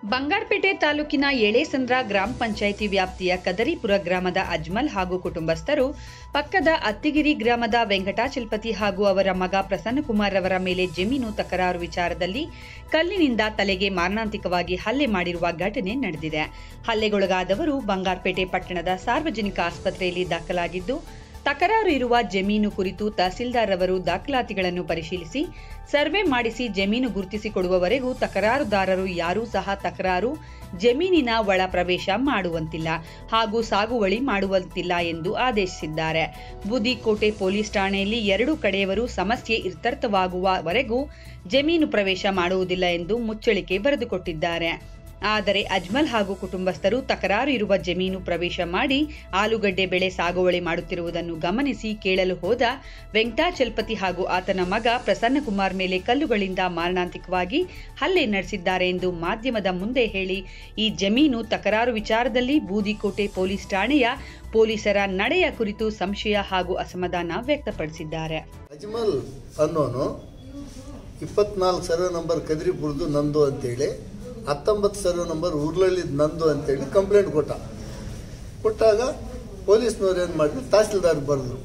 ಬಂಗಾರಪೇಟೆ ತಾಲೂಕಿನ ಎಳೆಸಂದ್ರ ಗ್ರಾಮ ಪಂಚಾಯಿತಿ ವ್ಯಾಪ್ತಿಯ ಕದರಿಪುರ ಗ್ರಾಮದ ಅಜ್ಮಲ್ ಹಾಗೂ ಕುಟುಂಬಸ್ಥರು ಪಕ್ಕದ ಅತ್ತಿಗಿರಿ ಗ್ರಾಮದ ವೆಂಕಟಾಚಲಪತಿ ಹಾಗೂ ಅವರ ಮಗ ಪ್ರಸನ್ನಕುಮಾರ್ ಅವರ ಮೇಲೆ ಜಮೀನು ತಕರಾರು ವಿಚಾರದಲ್ಲಿ ಕಲ್ಲಿನಿಂದ ತಲೆಗೆ ಮಾರಣಾಂತಿಕವಾಗಿ ಹಲ್ಲೆ ಮಾಡಿರುವ ಘಟನೆ ನಡೆದಿದೆ ಹಲ್ಲೆಗೊಳಗಾದವರು ಬಂಗಾರಪೇಟೆ ಪಟ್ಟಣದ ಸಾರ್ವಜನಿಕ ಆಸ್ಪತ್ರೆಯಲ್ಲಿ ದಾಖಲಾಗಿದ್ದು ತಕರಾರು ಇರುವ ಜಮೀನು ಕುರಿತು ತಹಸೀಲ್ದಾರ್ ಅವರು ದಾಖಲಾತಿಗಳನ್ನು ಪರಿಶೀಲಿಸಿ ಸರ್ವೆ ಮಾಡಿಸಿ ಜಮೀನು ಗುರುತಿಸಿಕೊಡುವವರೆಗೂ ತಕರಾರುದಾರರು ಯಾರೂ ಸಹ ತಕರಾರು ಜಮೀನಿನ ಒಳ ಪ್ರವೇಶ ಮಾಡುವಂತಿಲ್ಲ ಹಾಗೂ ಸಾಗುವಳಿ ಮಾಡುವಂತಿಲ್ಲ ಎಂದು ಆದೇಶಿಸಿದ್ದಾರೆ ಬುದಿಕೋಟೆ ಪೊಲೀಸ್ ಠಾಣೆಯಲ್ಲಿ ಎರಡು ಕಡೆಯವರು ಸಮಸ್ಯೆ ಇತ್ಯರ್ಥವಾಗುವವರೆಗೂ ಜಮೀನು ಪ್ರವೇಶ ಮಾಡುವುದಿಲ್ಲ ಎಂದು ಮುಚ್ಚಳಿಕೆ ಬರೆದುಕೊಟ್ಟಿದ್ದಾರೆ ಆದರೆ ಅಜ್ಮಲ್ ಹಾಗೂ ಕುಟುಂಬಸ್ಥರು ತಕರಾರು ಇರುವ ಜಮೀನು ಪ್ರವೇಶ ಮಾಡಿ ಆಲೂಗಡ್ಡೆ ಬೆಳೆ ಸಾಗುವಳಿ ಮಾಡುತ್ತಿರುವುದನ್ನು ಗಮನಿಸಿ ಕೇಳಲು ಹೋದ ವೆಂಕಟಾಚಲಪತಿ ಹಾಗೂ ಆತನ ಮಗ ಪ್ರಸನ್ನಕುಮಾರ್ ಮೇಲೆ ಕಲ್ಲುಗಳಿಂದ ಮಾರಣಾಂತಿಕವಾಗಿ ಹಲ್ಲೆ ನಡೆಸಿದ್ದಾರೆ ಎಂದು ಮಾಧ್ಯಮದ ಮುಂದೆ ಹೇಳಿ ಈ ಜಮೀನು ತಕರಾರು ವಿಚಾರದಲ್ಲಿ ಬೂದಿಕೋಟೆ ಪೊಲೀಸ್ ಠಾಣೆಯ ಪೊಲೀಸರ ನಡೆಯ ಕುರಿತು ಸಂಶಯ ಹಾಗೂ ಅಸಮಾಧಾನ ವ್ಯಕ್ತಪಡಿಸಿದ್ದಾರೆ ಅಜ್ಮಲ್ ಅನ್ನೋನು ಇಪ್ಪತ್ನಾಲ್ಕು ಸರ್ವೆ ನಂಬರ್ ಕದ್ರಿಪುರದು ನಂದು ಅಂತೇಳಿ ಹತ್ತೊಂಬತ್ತು ಸರ್ವೆ ನಂಬರ್ ಉರ್ಲಳ್ಳಿದ್ ನಂದು ಅಂತೇಳಿ ಕಂಪ್ಲೇಂಟ್ ಕೊಟ್ಟ ಕೊಟ್ಟಾಗ ಪೊಲೀಸ್ನವ್ರು ಏನು ಮಾಡಿದ್ರು ತಹಸೀಲ್ದಾರ್ ಬರೆದ್ರು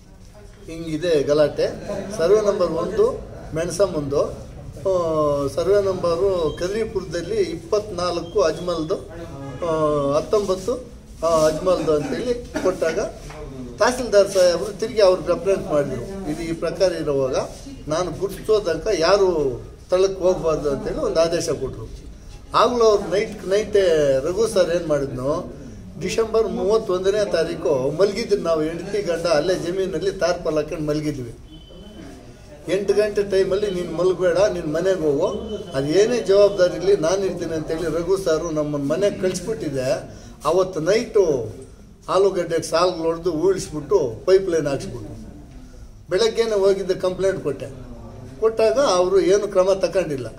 ಹಿಂಗಿದೆ ಗಲಾಟೆ ಸರ್ವೆ ನಂಬರ್ ಒಂದು ಮೆಣಸಮ್ಮಂದು ಆ, ಸರ್ವೆ ನಂಬರು ಕದ್ರಿಪುರದಲ್ಲಿ ಇಪ್ಪತ್ನಾಲ್ಕು ಅಜ್ಮಲ್ದು ಆ, ಹತ್ತೊಂಬತ್ತು ಆ, ಅಜ್ಮಲ್ದು ಅಂತೇಳಿ ಕೊಟ್ಟಾಗ ತಹಸೀಲ್ದಾರ್ ಸಾಹೇಬರು ತಿರುಗಿ ಅವ್ರು ರೆಪ್ರೆಸೆಂಟ್ ಮಾಡಿದ್ರು ಇದು ಈ ಪ್ರಕಾರ ಇರುವಾಗ ನಾನು ಗುರುತಿಸೋ ತನಕ ಯಾರು ಸ್ಥಳಕ್ಕೆ ಹೋಗ್ಬಾರ್ದು ಅಂತೇಳಿ ಒಂದು ಆದೇಶ ಕೊಟ್ಟರು ಆಗಲೂ ಅವ್ರು ನೈಟ್ ನೈಟೇ ರಘು ಸರ್ ಏನು ಮಾಡಿದ್ನು ಡಿಸೆಂಬರ್ ಮೂವತ್ತೊಂದನೇ ತಾರೀಕು ಮಲಗಿದ್ವಿ ನಾವು ಹೆಂಡತಿ ಗಂಡ ಅಲ್ಲೇ ಜಮೀನಲ್ಲಿ ತಾರ್ಪಲ್ ಹಾಕೊಂಡು ಮಲಗಿದ್ವಿ ಎಂಟು ಗಂಟೆ ಟೈಮಲ್ಲಿ ನೀನು ಮಲಗಬೇಡ ನಿನ್ನ ಮನೆಗೆ ಹೋಗು ಅದೇನೇ ಜವಾಬ್ದಾರಿ ಇರಲಿ ನಾನು ಇರ್ತೀನಿ ಅಂತೇಳಿ ರಘು ಸಾರು ನಮ್ಮನ್ನು ಮನೆಗೆ ಕಳಿಸ್ಬಿಟ್ಟಿದೆ ಅವತ್ತು ನೈಟು ಆಲೂಗಡ್ಡೆಗೆ ಸಾಲ್ಗಳು ಹೊಡೆದು ಉಳಿಸ್ಬಿಟ್ಟು ಪೈಪ್ ಲೈನ್ ಹಾಕ್ಸ್ಬಿಟ್ಟು ಬೆಳಗ್ಗೆನೇ ಹೋಗಿದ್ದೆ ಕಂಪ್ಲೇಂಟ್ ಕೊಟ್ಟೆ ಕೊಟ್ಟಾಗ ಅವರು ಏನು ಕ್ರಮ ತಗೊಂಡಿಲ್ಲ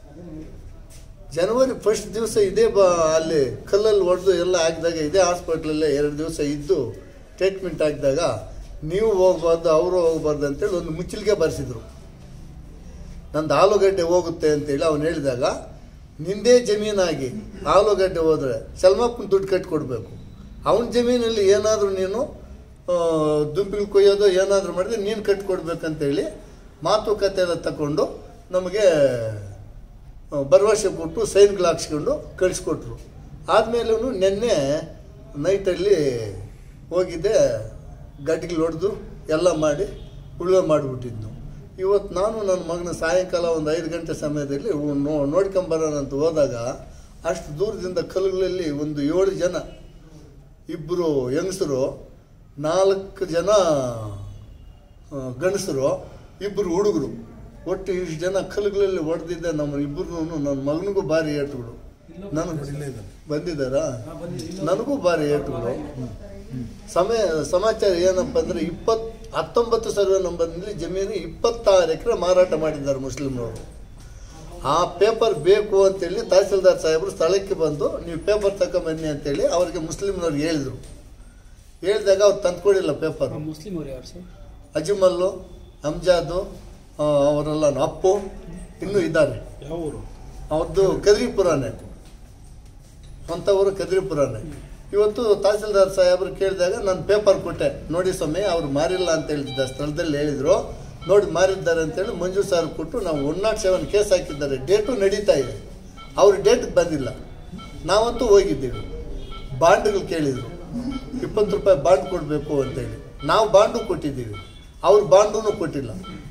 ಜನವರಿ ಫಸ್ಟ್ ದಿವಸ ಇದೇ ಬ ಅಲ್ಲಿ ಕಲ್ಲಲ್ಲಿ ಹೊಡೆದು ಎಲ್ಲ ಹಾಕಿದಾಗ ಇದೇ ಹಾಸ್ಪಿಟ್ಲಲ್ಲೇ ಎರಡು ದಿವಸ ಇದ್ದು ಟ್ರೀಟ್ಮೆಂಟ್ ಹಾಕಿದಾಗ ನೀವು ಹೋಗ್ಬಾರ್ದು ಅವರು ಹೋಗ್ಬಾರ್ದು ಅಂತೇಳಿ ಒಂದು ಮುಚ್ಚಲಿಗೆ ಬರೆಸಿದ್ರು ನಂದು ಆಲೂಗಡ್ಡೆ ಹೋಗುತ್ತೆ ಅಂತೇಳಿ ಅವ್ನು ಹೇಳಿದಾಗ ನಿಂದೇ ಜಮೀನಾಗಿ ಆಲೂಗಡ್ಡೆ ಹೋದರೆ ಸಲ್ಮಪ್ಪನ ದುಡ್ಡು ಕಟ್ಟಿ ಕೊಡಬೇಕು ಅವನ ಜಮೀನಲ್ಲಿ ಏನಾದರೂ ನೀನು ದುಂಬಿಗಳು ಕೊಯ್ಯೋದು ಏನಾದರೂ ಮಾಡಿದ್ರೆ ನೀನು ಕಟ್ಟಿ ಕೊಡ್ಬೇಕಂತೇಳಿ ಮಾತುಕತೆ ಎಲ್ಲ ತಗೊಂಡು ನಮಗೆ ಆ, ಭರವಸೆ ಕೊಟ್ಟು ಸೈನ್ಗಳು ಹಾಕ್ಸ್ಕೊಂಡು ಕಳಿಸ್ಕೊಟ್ರು ಆದಮೇಲೂ ನಿನ್ನೆ ನೈಟಲ್ಲಿ ಹೋಗಿದ್ದೆ ಗಡ್ಡಿಗಳು ಹೊಡೆದು ಎಲ್ಲ ಮಾಡಿ ಉಳುವೆ ಮಾಡಿಬಿಟ್ಟಿದ್ನು ಇವತ್ತು ನಾನು ನನ್ನ ಮಗನ ಸಾಯಂಕಾಲ ಒಂದು ಐದು ಗಂಟೆ ಸಮಯದಲ್ಲಿ ಉ- ನೋ ನೋಡ್ಕೊಂಬರೋಣ ಅಂತ ಹೋದಾಗ ಅಷ್ಟು ದೂರದಿಂದ ಕಲ್ಲುಗಳಲ್ಲಿ ಒಂದು ಏಳು ಜನ ಇಬ್ಬರು ಹೆಂಗಸರು ನಾಲ್ಕು ಜನ ಆ, ಗಂಡಸರು ಇಬ್ಬರು ಹುಡುಗರು ಒಟ್ಟು ಇಷ್ಟು ಜನ ಕಲ್ಲುಗಳಲ್ಲಿ ಹೊಡೆದಿದ್ದೆ ನಮ್ಮ ಇಬ್ಬರು ನನ್ನ ಮಗನಿಗೂ ಭಾರಿ ಏಟುಗಳು ನನಗೆ ಬಂದಿದ್ದಾರಾ ನನಗೂ ಭಾರಿ ಏಟುಗಳು ಸಮಯ ಸಮಾಚಾರ ಏನಪ್ಪ ಅಂದರೆ ಇಪ್ಪತ್ ಹತ್ತೊಂಬತ್ತು ಸರ್ವೆ ನಂಬರ್ನಲ್ಲಿ ಜಮೀನು ಇಪ್ಪತ್ತಾರು ಎಕರೆ ಮಾರಾಟ ಮಾಡಿದ್ದಾರೆ ಮುಸ್ಲಿಮ್ನವರು ಆ ಪೇಪರ್ ಬೇಕು ಅಂತೇಳಿ ತಹಸೀಲ್ದಾರ್ ಸಾಹೇಬರು ಸ್ಥಳಕ್ಕೆ ಬಂದು ನೀವು ಪೇಪರ್ ತಗೊಂಬನ್ನಿ ಅಂತೇಳಿ ಅವ್ರಿಗೆ ಮುಸ್ಲಿಮ್ನವ್ರಿಗೆ ಹೇಳಿದರು ಹೇಳಿದಾಗ ಅವ್ರು ತಂದ್ಕೊಡಿಲ್ಲ ಪೇಪರ್ ಮುಸ್ಲಿಂ ಅವ್ರು ಯಾರು ಸರ್ ಅಜ್ಮಲ್ಲು ಅಂಜಾದು ಆ, ಅವರೆಲ್ಲ ಅಪ್ಪು ಇನ್ನೂ ಇದ್ದಾರೆ ಯಾವ ಊರು ಅವ್ರದ್ದು ಕದ್ರಿಪುರಾನೇ ಸ್ವಂತ ಊರು ಕದ್ರಿಪುರಾನೇ ಇವತ್ತು ತಹಸೀಲ್ದಾರ್ ಸಾಹೇಬರು ಕೇಳಿದಾಗ ನಾನು ಪೇಪರ್ ಕೊಟ್ಟೆ ನೋಡಿ ಸ್ವಾಮಿ ಅವ್ರು ಮಾರಿಲ್ಲ ಅಂತ ಹೇಳ್ತಿದ್ದ ಸ್ಥಳದಲ್ಲಿ ಹೇಳಿದ್ರು ನೋಡಿ ಮಾರಿದ್ದಾರೆ ಅಂತೇಳಿ ಮಂಜು ಸಾರ್ ಕೊಟ್ಟು ನಾವು ಒನ್ ನಾಟ್ ಸೆವೆನ್ ಕೇಸ್ ಹಾಕಿದ್ದಾರೆ ಡೇಟು ನಡೀತಾ ಇದೆ ಅವ್ರ ಡೇಟ್ಗೆ ಬಂದಿಲ್ಲ ನಾವಂತೂ ಹೋಗಿದ್ದೀವಿ ಬಾಂಡ್ಗಳು ಕೇಳಿದರು ಇಪ್ಪತ್ತು ರೂಪಾಯಿ ಬಾಂಡ್ ಕೊಡಬೇಕು ಅಂತೇಳಿ ನಾವು ಬಾಂಡು ಕೊಟ್ಟಿದ್ದೀವಿ ಅವ್ರು ಬಾಂಡೂ ಕೊಟ್ಟಿಲ್ಲ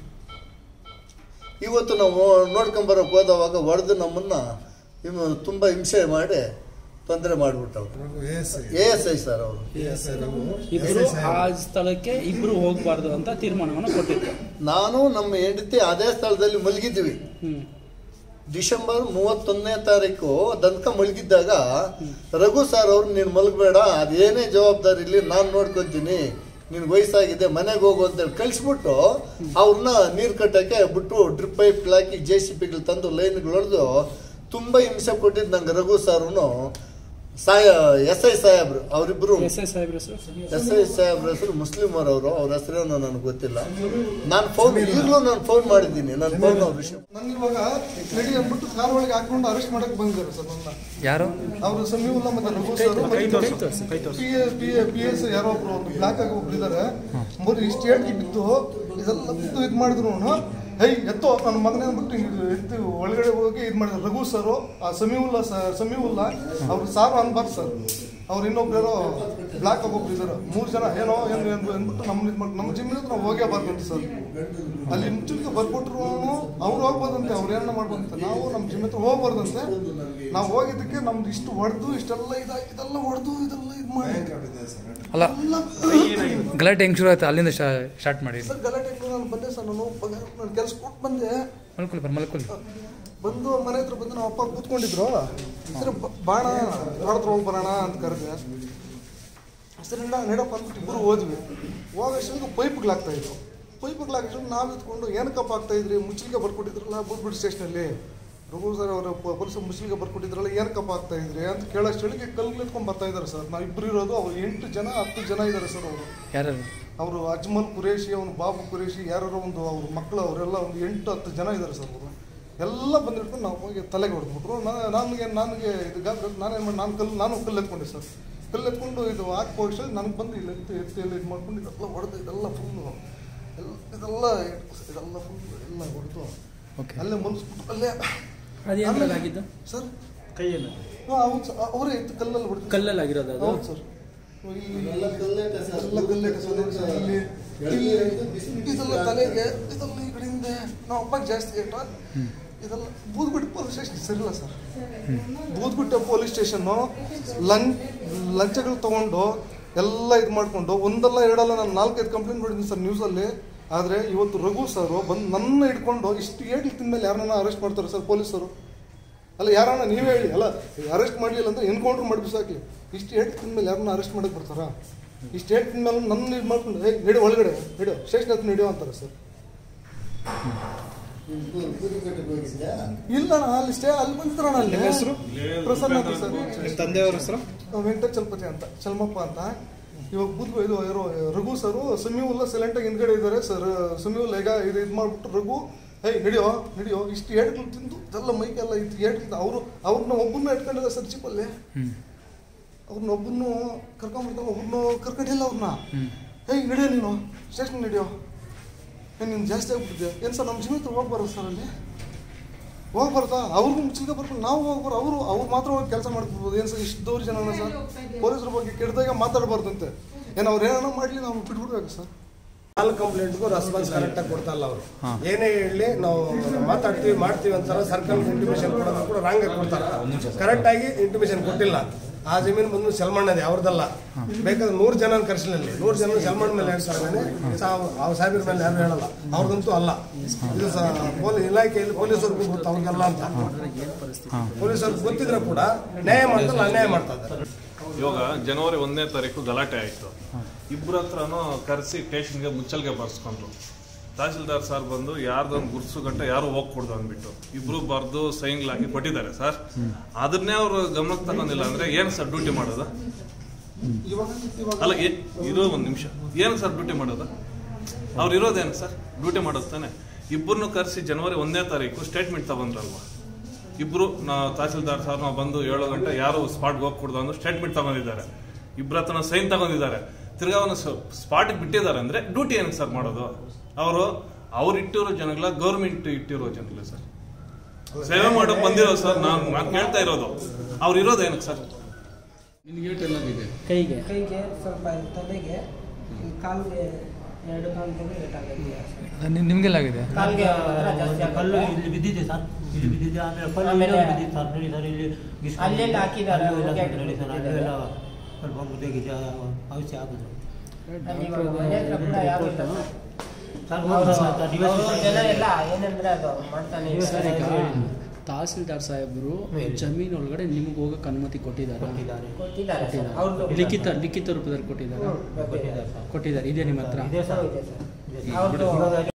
ಇವತ್ತು ನಾವು ನೋಡ್ಕೊಂಬರೋಕೆ ಹೋದವಾಗ ಹೊಡೆದು ನಮ್ಮನ್ನು ಇನ್ನು ತುಂಬ ಹಿಂಸೆ ಮಾಡಿ ತೊಂದರೆ ಮಾಡಿಬಿಟ್ಟವ್ರು ಎ ಎಸ್ ಐ ಸರ್ ಅವರು ಇಬ್ರು ಆ ಸ್ಥಳಕ್ಕೆ ಇಬ್ರು ಹೋಗ್ಬಾರ್ದು ಅಂತ ತೀರ್ಮಾನವನ್ನು ಕೊಟ್ಟಿದ್ರು ನಾನು ನಮ್ಮ ಹೆಂಡತಿ ಅದೇ ಸ್ಥಳದಲ್ಲಿ ಮಲಗಿದ್ವಿ ಹ್ಮ್ ಡಿಸೆಂಬರ್ ಮೂವತ್ತೊಂದನೇ ತಾರೀಕು ದಂಕ ಮಲಗಿದ್ದಾಗ ರಘು ಸರ್ ಅವ್ರು ನೀನು ಮಲಗಬೇಡ ಅದೇನೇ ಜವಾಬ್ದಾರಿ ಇರಲಿ ನಾನು ನೋಡ್ಕೊತೀನಿ ನಿನ್ಗೆ ವಯಸ್ಸಾಗಿದೆ ಮನೆಗೆ ಹೋಗು ಅಂತೇಳಿ ಕಳಿಸ್ಬಿಟ್ಟು ಅವ್ರನ್ನ ನೀರು ಕಟ್ಟಕ್ಕೆ ಬಿಟ್ಟು ಡ್ರಿಪ್ ಪೈಪ್ ಹಾಕಿ ಜೆ ಸಿ ಪಿಗಳು ತಂದು ಲೈನ್ಗಳು ಹೊಡೆದು ತುಂಬ ಹಿಂಸೆ ಕೊಟ್ಟಿದ್ದು ನಂಗೆ ರಘು ಸಾರು ಸಾಯ ಎಸ್ ಐ ಸಾಹೇಬ್ರು ಅವರಿಬ್ಬರು ಎಸ್ ಐ ಸಾಹೇಬ್ರ ಹೆಸರು ಎಸ್ ಐ ಸಾಹೇಬ್ರ ಹೆಸರು ಮುಸ್ಲಿಂ ಅವರು ಅವ್ರ ಹೆಸರೇನೋ ನನಗೆ ಗೊತ್ತಿಲ್ಲ ನಾನು ಫೋನ್ ಈಗಲೂ ನಾನು ಫೋನ್ ಮಾಡಿದ್ದೀನಿ ನನ್ನ ಫೋನ್ ಅವ್ರ ವಿಷಯ ನನ್ಗೆ ಇವಾಗ ನಡಿ ಅಂದ್ಬಿಟ್ಟು ಕಾರ್ ಒಳಗೆ ಹಾಕೊಂಡು ಅರೆಸ್ಟ್ ಮಾಡಕ್ ಬಂದಿದ್ದಾರೆ ಸರ್ ನನ್ನ ಯಾರು ಅವರು ಸಮೀವುಲ್ಲ ಮತ್ತೆ Raghu sir P P P S ಯಾರೋ ಒಬ್ರು ಒಂದು ಬ್ಲಾಕ್ ಆಗಿ ಒಬ್ರು ಇದ್ದಾರೆ ಮೂರು ಇಷ್ಟು ಹೇಳ್ತಿ ಬಿದ್ದು ಇದೆಲ್ಲ ಬಿದ್ದು ಇದು ಮಾಡಿದ್ರು ಹೈ ಎತ್ತೋ ನನ್ನ ಮಗನೇ ಅಂದ್ಬಿಟ್ಟು ಹಿಂಗೆ ಎತ್ತು ಒಳಗಡೆ ಹೋಗಿ ಇದು ಮಾಡಿದ್ರು ರಘು ಸರು ಆ ಸಮೀವುಲ್ಲ ಸರ್ ಸಮೀವುಲ್ಲ ಅವ್ರು ಸಾರು ಅನ್ಬಾರ್ದು ಸರ್ ಅವ್ರು ಇನ್ನೊಬ್ರು ಯಾರೋ ಬ್ಲಾಕ್ ಆಗಿ ಒಬ್ರು ಇದ್ದಾರೆ ಮೂರು ಜನ ಏನೋ ಏನು ಏನು ಅಂದ್ಬಿಟ್ಟು ನಮ್ಮ ಇದು ಮಾಡಿ ನಮ್ಮ ಜಿಮ್ಮಿನ ಹತ್ರ ನಾವು ಹೋಗೇಬಾರ್ದಂತೆ ಸರ್ ಅಲ್ಲಿ ಮುಂಚೂಣಿಗೆ ಬರ್ಕೊಟ್ರು ಅವ್ರು ಹೋಗ್ಬೋದಂತೆ ಅವ್ರು ಏನನ್ನ ಮಾಡ್ಬೋದಂತೆ ನಾವು ನಮ್ಮ ಜಿಮ್ ಹತ್ರ ಹೋಗ್ಬಾರ್ದಂತೆ ನಾವು ಹೋಗಿದ್ದಕ್ಕೆ ನಮ್ದು ಇಷ್ಟು ಹೊಡೆದು ಇಷ್ಟೆಲ್ಲ ಇದ ಇದೆಲ್ಲ ಹೊಡೆದು ಇದೆಲ್ಲ ಇದು ಮಾಡಿ ಅಲ್ಲ ಎಲ್ಲ ಗಲಾಟೆ ಹೆಂಗ್ ಶುರು ಆಯ್ತು ಅಲ್ಲಿಂದ ಸ್ಟಾರ್ಟ್ ಮಾಡಿ ಸರ್ ಗಲಾಟೆ ನಾನು ಬಂದೆ ಸರ್ ನಾನು ಪಗಾರ ನಾನು ಕೆಲಸ ಕೊಟ್ಟು ಬಂದೆ ಮಲ್ಕೊಳ್ಳಿ ಬರ್ ಮಲ್ಕೊಳ್ಳಿ ಬಂದು ಮನೆ ಹತ್ರ ಬಂದು ನಮ್ಮ ಅಪ್ಪ ಕೂತ್ಕೊಂಡಿದ್ರು ಸರಿ ಬ- ಬಾಣ ಹೊಡೆದ್ರ ಹೋಗಿ ಬರೋಣ ಅಂತ ಕರೆದೆ ಸರಿ ನಾ ನಡಪ್ಪ ಅಂದ್ಬಿಟ್ಟು ಇಬ್ಬರು ಹೋದ್ವಿ ಹೋಗೋಷ್ಟಿಗೆ ಪೈಪ್ಗಳಾಗ್ತಾ ಇದ್ರು ಪೈಪ್ಗಳಾಗಿದ್ರು ನಾವು ಇದ್ಕೊಂಡು ಏನಕ್ಕಪ್ಪ ಆಗ್ತಾ ಇದ್ರಿ ಮುಚ್ಚಲಿಗೆ ಬರ್ಕೊಟ್ಟಿದ್ರಲ್ಲ ಬುದ್ಬಿಟ್ಟು ಸ್ಟೇಷನಲ್ಲಿ ರಘು ಸರ್ ಅವರ ಪೊಲೀಸ್ ಮುಚ್ಚಲಿಗೆ ಬರ್ಕೊಟ್ಟಿದ್ರಲ್ಲ ಏನಕ್ಕಪ್ಪ ಆಗ್ತಾ ಇದ್ರಿ ಅಂತ ಕೇಳೋಷ್ಟೊಳಗೆ ಕಲ್ಲು ಎತ್ಕೊಂಡು ಬರ್ತಾ ಇದ್ದಾರೆ ಸರ್ ನಾವು ಇಬ್ಬರು ಇರೋದು ಅವ್ರು ಎಂಟು ಜನ ಹತ್ತು ಜನ ಇದ್ದಾರೆ ಸರ್ ಅವರು ಯಾರು ಅವರು ಅಜ್ಮಲ್ ಕುರೇಶಿ ಅವನು ಬಾಬು ಕುರೇಶಿ ಯಾರೋ ಒಂದು ಅವ್ರ ಮಕ್ಕಳು ಅವರೆಲ್ಲ ಒಂದು ಎಂಟು ಹತ್ತು ಜನ ಇದ್ದಾರೆ ಸರ್ ಅವರು ಎಲ್ಲ ಬಂದಿಟ್ಕೊಂಡು ನಾವು ಹೋಗಿ ತಲೆಗೆ ಹೊಡೆದ್ಬಿಟ್ರು ನನಗೆ ನನಗೆ ಇದು ಗಾತ್ರ ನಾನೇನು ಮಾಡಿ ನಾನು ಕಲ್ಲು ನಾನು ಕಲ್ಲು ಎತ್ಕೊಂಡೆ ಸರ್ ಕಲ್ಲು ಎತ್ಕೊಂಡು ಇದು ಹಾಕಿ ಹೋಗಿ ನನಗೆ ಬಂದು ಇಲ್ಲಿ ಎತ್ತಿ ಎತ್ತಿ ಎಲ್ಲ ಇದು ಮಾಡ್ಕೊಂಡು ಇದೆಲ್ಲ ಹೊಡೆದು ಇದೆಲ್ಲ ಫುಲ್ಲು ಎಲ್ಲ ಇದೆಲ್ಲ ಇದೆಲ್ಲ ಫುಲ್ ಎಲ್ಲ ಹೊಡೆದು ಓಕೆ ಅಲ್ಲೇ ಮಲ್ಸ್ಬಿಟ್ಟು ಅಲ್ಲೇ ಅದೇನ್ರಲ್ಲಿ ಆಗಿದ್ದು ಸರ್ ಕೈಯಲ್ಲಿ ಹಾಂ ಹೌದು ಸರ್ ಅವರೇ ಎತ್ತು ಕಲ್ಲಲ್ಲಿ ಹೊಡೆದು ಕಲ್ಲಲ್ಲಿ ಆಗಿರೋದು ಅದು ಹೌದು ಸರ್ ಇಲ್ಲಿ ಎಲ್ಲ ಕಲ್ಲೇಟೆ ಸರ್ ನೋಡಿ ಸರ್ ಇಲ್ಲಿ ಇಲ್ಲಿ ಇದೆಲ್ಲ ತಲೆಗೆ ಇದೆಲ್ಲ ಈ ಕಡೆಯಿಂದ ನಾವು ಅಪ್ಪ ಜಾಸ್ತಿ ಏಟ ಇದೆಲ್ಲ ಬೂದ್ಬಿಟ್ಟು ಪೊಲೀಸ್ ಸ್ಟೇಷನ್ ಸರಿಲ್ಲ ಸರ್ ಬೂದ್ಬಿಟ್ಟೆ ಪೊಲೀಸ್ ಸ್ಟೇಷನ್ನು ಲಂಚ್ ಲಂಚಗಳು ತಗೊಂಡು ಎಲ್ಲ ಇದು ಮಾಡಿಕೊಂಡು ಒಂದಲ್ಲ ಎರಡಲ್ಲ ನಾನು ನಾಲ್ಕೈದು ಕಂಪ್ಲೇಂಟ್ ಮಾಡಿದ್ದೀನಿ ಸರ್ ನ್ಯೂಸಲ್ಲಿ ಆದರೆ ಇವತ್ತು ರಘು ಸರ್ ಬಂದು ನನ್ನ ಹಿಡ್ಕೊಂಡು ಇಷ್ಟು ಏಟ್ ತಿಂದ ಯಾರನ್ನ ಅರೆಸ್ಟ್ ಮಾಡ್ತಾರೆ ಸರ್ ಪೊಲೀಸರು ಅಲ್ಲ ಯಾರನ್ನ ನೀವೇ ಹೇಳಿ ಅಲ್ಲ ಅರೆಸ್ಟ್ ಮಾಡಲಿಲ್ಲ ಅಂದ್ರೆ ಎನ್ಕೌಂಟ್ರ್ ಮಾಡಿ ಬಿಸಾಕಿ ಇಷ್ಟು ಏಟ್ ತಿಂದ ಯಾರನ್ನ ಅರೆಸ್ಟ್ ಮಾಡಕ್ಕೆ ಬರ್ತಾರಾ ಇಷ್ಟು ಏಟ್ ತಿಂದ ಮೇಲೆ ನನ್ನ ಇದು ಮಾಡ್ಕೊಂಡು ಹೇ ನಡಿ ಒಳಗಡೆ ನಡಿಯೋ ಸ್ಟೇಷನ್ ಹತ್ರ ನಡಿಯೋ ಅಂತಾರೆ ಸರ್ ಇಲ್ಲ ಅಣ್ಣ, ಅಲ್ಲಿ ಸ್ಟೇ ಅಲ್ಲಿ ಬಂದಿದ್ರಣ ಅಲ್ಲಿ ಹೆಸರು ಪ್ರಸನ್ನ ಅಂತ ಸರ್ ನಿಮ್ಮ ತಂದೆಯವ್ರ ಹೆಸರು ವೆಂಕಟ ಚಲಪತಿ ಅಂತ ಚಲ್ಮಪ್ಪ ಅಂತ ಇವಾಗ ಬುದ್ಧ ಇದು ಇರೋ ರಘು ಸರು ಸಮೀವುಲ್ಲ ಸೈಲೆಂಟಾಗಿ ಹಿಂದ್ಗಡೆ ಇದ್ದಾರೆ ಸರ್ ಸಮೀವುಲ್ಲ ಈಗ ಇದು ಇದು ಮಾಡ್ಬಿಟ್ಟು ರಘು ಹೇ ನಡಿಯೋ ನಡಿಯೋ ಇಷ್ಟು ಏಟ್ಗಳು ತಿಂದು ಇದೆಲ್ಲ ಮೈಕೆಲ್ಲ ಇತ್ತು ಏಟ್ಗಳು ಅವರು ಅವ್ರನ್ನ ಒಬ್ಬರನ್ನ ಇಟ್ಕೊಂಡಿದ್ದಾರೆ ಸರ್ ಚಿಪ್ಪಲ್ಲಿ ಅವ್ರನ್ನ ಒಬ್ಬರನ್ನು ಕರ್ಕೊಂಡ್ಬಿಡ್ತಾರೆ ಒಬ್ಬರನ್ನು ಕರ್ಕೊಂಡಿಲ್ಲ ಅವ್ರನ್ನ ಹೇ ನಡಿಯೋ ನೀನು ಸ್ಟೇಷನ್ ನಡಿಯೋ ಏನು ನೀನು ಜಾಸ್ತಿ ಆಗ್ಬಿಟ್ಟಿದೆ ಏನು ಸರ್ ನಮ್ಮ ಜೀವಿತ ಹೋಗ್ಬಾರ್ದು ಸರ್ ಅಲ್ಲಿ ಹೋಗ್ಬಾರ್ದಾ ಅವ್ರಿಗೂ ಮುಚ್ಚಿಗೆ ಬರ್ಕೊಂಡು ನಾವು ಹೋಗ್ಬಾರ್ದು ಅವರು ಅವ್ರು ಮಾತ್ರ ಹೋಗಿ ಕೆಲಸ ಮಾಡ್ಬಿಡ್ಬೋದು ಏನು ಸರ್ ಇಷ್ಟು ದೂರ ಜನ ಸರ್ ಪೊಲೀಸರ ಬಗ್ಗೆ ಕೆಟ್ಟದಾಗ ಮಾತಾಡಬಾರ್ದಂತೆ ಏನು ಅವ್ರು ಏನಾರ ಮಾಡಲಿ ನಾವು ಬಿಟ್ಬಿಡ್ಬೇಕು ಸರ್ ಕಾಲ್ ಕಂಪ್ಲೇಂಟ್ಗೂ ರೆಸ್ಪಾನ್ಸ್ ಕರೆಕ್ಟಾಗಿ ಕೊಡ್ತಾ ಇಲ್ಲ ಅವರು ಏನೇ ಹೇಳಿ ನಾವು ಮಾತಾಡ್ತೀವಿ ಮಾಡ್ತೀವಿ ಅಂತಾರೆ ಸರ್ಕಲ್ ಇಂಟಿಮೇಷನ್ ಕೊಡೋದು ಕೂಡ ರಾಂಗ್ ಆಗಿ ಕೊಡ್ತಾರೆ ಕರೆಕ್ಟಾಗಿ ಇಂಟಿಮೇಷನ್ ಕೊಟ್ಟಿಲ್ಲ ಆ ಜಮೀನು ಬಂದು ಸಲ್ಮಾನದೇ ಅವ್ರದ್ದಲ್ಲ ಬೇಕಾದ್ರೆ ನೂರು ಜನ ಕರ್ಸಲಲ್ಲಿ ನೂರು ಜನ ಸಲ್ಮಾನ್ ಮೇಲೆ ಹೇಳ್ತಾರೆ ಆ ಸಾಹೇಬ್ರ ಮೇಲೆ ಯಾರು ಹೇಳಲ್ಲ ಅವ್ರದಂತೂ ಅಲ್ಲ ಇದು ಸಹ ಪೊಲೀಸ್ ಇಲಾಖೆಯಲ್ಲಿ ಪೊಲೀಸರಿಗೂ ಗೊತ್ತು ಅವ್ರಿಗೆಲ್ಲ ಅಂತ ಪೊಲೀಸರಿಗೆ ಗೊತ್ತಿದ್ರೆ ಕೂಡ ನ್ಯಾಯ ಮಾಡ್ತಾರೆ ಅನ್ಯಾಯ ಮಾಡ್ತಾ ಇದ್ದಾರೆ ಇವಾಗ ಜನವರಿ ಒಂದನೇ ತಾರೀಕು ಗಲಾಟೆ ಆಯಿತು ಇಬ್ಬರ ಹತ್ರನೂ ಕರೆಸಿ ಸ್ಟೇಷನ್ಗೆ ಮುಚ್ಚಲ್ಗೆ ಬರ್ಸ್ಕೊಂಡ್ರು ತಹಸೀಲ್ದಾರ್ ಸರ್ ಬಂದು ಯಾರ್ದೊಂದು ಗುರ್ಸು ಗಂಟೆ ಯಾರು ಹೋಗ್ಕೊಡ್ದು ಅಂದ್ಬಿಟ್ಟು ಇಬ್ರು ಬರ್ದು ಸೈನ್ಗಳಾಗಿ ಕೊಟ್ಟಿದ್ದಾರೆ ಸರ್ ಅದನ್ನೇ ಅವರು ಗಮನಕ್ಕೆ ತಗೊಂಡಿಲ್ಲ ಅಂದ್ರೆ ಏನು ಸರ್ ಡ್ಯೂಟಿ ಮಾಡೋದು ಅಲ್ಲ ಏ- ಇರೋ ಒಂದು ನಿಮಿಷ ಏನು ಸರ್ ಡ್ಯೂಟಿ ಮಾಡೋದು ಅವ್ರು ಇರೋದೇನು ಸರ್ ಡ್ಯೂಟಿ ಮಾಡೋದು ತಾನೆ ಇಬ್ಬರನ್ನು ಕರೆಸಿ ಜನವರಿ ಒಂದನೇ ತಾರೀಕು ಸ್ಟೇಟ್ಮೆಂಟ್ ತಗೊಂಡ್ರಲ್ವಾ ಇಬ್ರು ನಾ ತಹಸೀಲ್ದಾರ್ ಸರ್ ನಾವು ಬಂದು ಏಳು ಗಂಟೆ ಯಾರು ಸ್ಪಾಟ್ಗೆ ಹೋಗ್ಕೊಡ್ದು ಅಂದು ಸ್ಟೇಟ್ಮೆಂಟ್ ತಗೊಂಡಿದ್ದಾರೆ ಇಬ್ಬರ ಹತ್ರ ಸೈನ್ ತಗೊಂಡಿದ್ದಾರೆ ತಿರ್ಗಾ ಅವನು ಸ್ಪಾಟ್ಗೆ ಬಿಟ್ಟಿದ್ದಾರೆ ಅಂದ್ರೆ ಡ್ಯೂಟಿ ಏನಕ್ಕೆ ಸರ್ ಮಾಡೋದು ಅವರು ಅವ್ರು ಇಟ್ಟಿರೋ ಜನಗಳ ಗೌರ್ಮೆಂಟ್ ಇಟ್ಟಿರೋ ಜನಗಳ ಸರ್ ಸೇವೆ ಮಾಡೋಕೆ ಬಂದಿರೋ ಸರ್ ನಾನು ನಾನು ಕೇಳ್ತಾ ಇರೋದು ಅವ್ರು ಇರೋದು ಏನಕ್ಕೆ ಸರ್ ಕೈಗೆ ಕೈಗೆ ಸ್ವಲ್ಪ ತಲೆಗೆ ಈ ಕಾಲ್ಗೆ ಎರಡು ಕಾಲ್ಗೆ ಏಟಾಗೈತೆ ನಿಮ್ಗೆಲ್ಲಾಗಿದೆ ಕಾಲ್ಗೆ ಮಾತ್ರ ಜಾಸ್ತಿ ಕಲ್ಲು ಆಗುತ್ತೆ. ಇಲ್ಲಿ ಬಿದ್ದಿದೆ ಸರ್ ಇಲ್ಲಿ ಬಿದ್ದಿದೆ ಆಮೇಲೆ ಕಲ್ಲು ಆಮೇಲೆ ಇಲ್ಲೊಂದು ಬಿದ್ದಿದೆ ಸರ್ ನೋಡಿ ಸರ್ ಇಲ್ಲಿ ಗಿಸ್ಕೊಂಡು ಅಲ್ಲೆಲ್ಲ ಹಾಕಿದ್ದಾರೆ, ಅಲ್ಲೂ ಇಲ್ಲ ಹೋಗಿ ನೋಡಿ ಸರ್ ಹಾಕಿದ್ದಾರೆ. ಅಲ್ಲೆಲ್ಲ ಸ್ವಲ್ಪ ಮುದ್ದೆ ಗಿದ್ದೆ ಔಷಧಿ ಹಾಕಿದ್ರು ಅಲ್ಲಿ ಇವಾಗ ಮನೆ ಹತ್ರ ಕೂಡ ಯಾರು ಇಲ್ಲ ಸರ್. ಸರ್ ಅವ್ರು- ಹೋಗ್ತಾರೆ ಸರ್ ಅವ್ರು ಜನ ಎಲ್ಲ ಏನಂದ್ರೆ ಅದು ಮಾಡ್ತಾನೆ ಸರ್ ಈಗ ಇರ್ತಾರೆ. ತಹಸೀಲ್ದಾರ್ ಸಾಹೇಬರು ಜಮೀನ್ ಒಳಗಡೆ ನಿಮ್ಗೆ ಹೋಗಕ್ಕೆ ಅನುಮತಿ ಕೊಟ್ಟಿದ್ದಾರೆ ಕೊಟ್ಟಿದ್ದಾರೆ ಕೊಟ್ಟಿದ್ದಾರೆ ಸರ್ ಅವ್ರದ್ದು ಲಿಖಿತ ಲಿಖಿತ ರೂಪದಲ್ಲಿ ಕೊಟ್ಟಿದ್ದಾರೆ ಕೊಟ್ಟಿದ್ದಾರೆ ಕೊಟ್ಟಿದ್ದಾರೆ ಇದೆ ನಿಮ್ಮ ಹತ್ರ ಇದೆ ಸರ್ ಇದೆ ಸರ್ ಅವ್ರದ್ದು